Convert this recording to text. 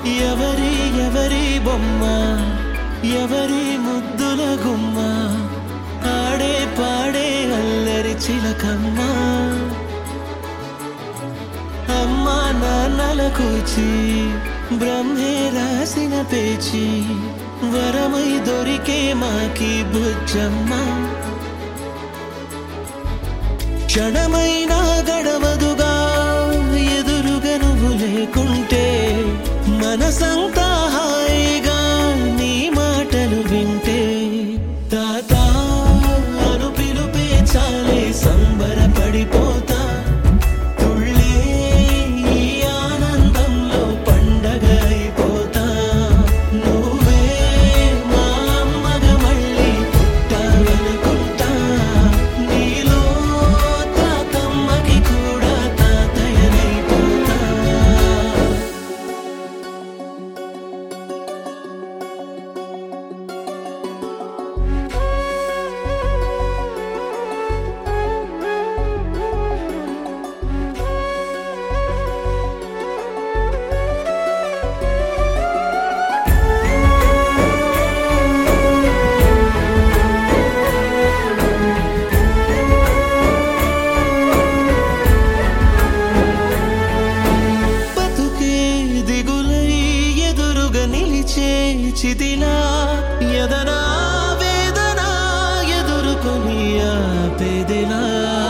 ఎవరి ఎవరి బొమ్మ ఎవరి ముద్దుల గుమ్మ ఆడే పాడే అల్లరి చిలకమ్మ అమ్మా నాన్నల కూచి బ్రహ్మే రాసిన పేచి వరమై దొరికే మాకి బుజ్జమ్మ క్షణమైనా గడవదుగా ఎదురుగా నువ్వు లేకుంటే మనసంతా హాయిగా నీ మాటలు వింటే తాత అను పిలుపే చాలే సంబరపడిపోతా తుళ్ళే ఈ ఆనందంలో పండగ అయిపోతా నువ్వే మా అమ్మగా మళ్ళీ పుట్టావనుకుంటా నీలో తాతమ్మకి కూడా తాతయ్యనైపోతా బతుకే దిగులై ఎదురుగా నిలిచే చిదిలా ఎదనా వేదన ఎదుర్కొని ఆపేదిలా